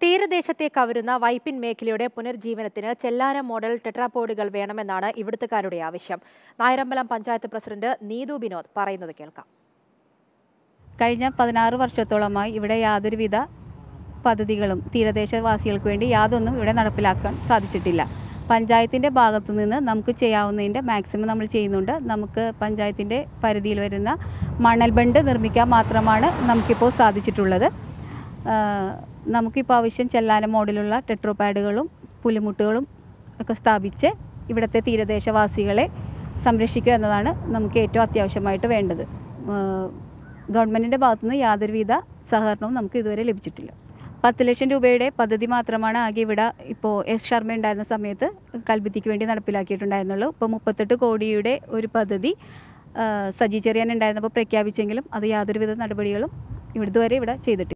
തീരദേശത്തെ കവരുന്ന വൈപ്പിൻ മേഖലയുടെ പുനർജീവനത്തിന് ചെല്ലാന മോഡൽ ടെട്രാപോഡുകൾ വേണമെന്നാണ് ഇവിടുത്തുകാരുടെ ആവശ്യം നായരമ്പലം പഞ്ചായത്ത് പ്രസിഡന്റ് നീതു വിനോദ് പറയുന്നത് കേൾക്കാം കഴിഞ്ഞ പതിനാറ് വർഷത്തോളമായി ഇവിടെ യാതൊരുവിധ പദ്ധതികളും തീരദേശവാസികൾക്ക് വേണ്ടി യാതൊന്നും ഇവിടെ നടപ്പിലാക്കാൻ സാധിച്ചിട്ടില്ല പഞ്ചായത്തിൻ്റെ ഭാഗത്തു നിന്ന് നമുക്ക് ചെയ്യാവുന്നതിൻ്റെ മാക്സിമം നമ്മൾ ചെയ്യുന്നുണ്ട് നമുക്ക് പഞ്ചായത്തിൻ്റെ പരിധിയിൽ വരുന്ന മണൽ ബണ്ട് നിർമ്മിക്കാൻ മാത്രമാണ് നമുക്കിപ്പോൾ സാധിച്ചിട്ടുള്ളത് ആഹ് നമുക്കിപ്പോൾ ആവശ്യം ചെല്ലാന മോഡലുള്ള ടെട്രോ പാഡുകളും പുലിമുട്ടുകളും ഒക്കെ സ്ഥാപിച്ച് ഇവിടുത്തെ തീരദേശവാസികളെ സംരക്ഷിക്കുക എന്നതാണ് നമുക്ക് ഏറ്റവും അത്യാവശ്യമായിട്ട് വേണ്ടത് ആഹ് ഗവൺമെൻറ്റിൻ്റെ ഭാഗത്തുനിന്ന് യാതൊരുവിധ സഹകരണവും നമുക്ക് ഇതുവരെ ലഭിച്ചിട്ടില്ല പത്ത് ലക്ഷം രൂപയുടെ പദ്ധതി മാത്രമാണ് ആകെ ഇവിടെ ഇപ്പോൾ എസ് ശർമ്മ ഉണ്ടായിരുന്ന സമയത്ത് കൽബിത്തിക്ക് വേണ്ടി നടപ്പിലാക്കിയിട്ടുണ്ടായിരുന്നുള്ളൂ ഇപ്പോൾ മുപ്പത്തെട്ട് കോടിയുടെ ഒരു പദ്ധതി ആഹ് സജി ചെറിയാൻ ഉണ്ടായിരുന്നപ്പോൾ പ്രഖ്യാപിച്ചെങ്കിലും അത് യാതൊരുവിധ നടപടികളും ഇവിടുത്തെ വരെ ഇവിടെ ചെയ്തിട്ടില്ല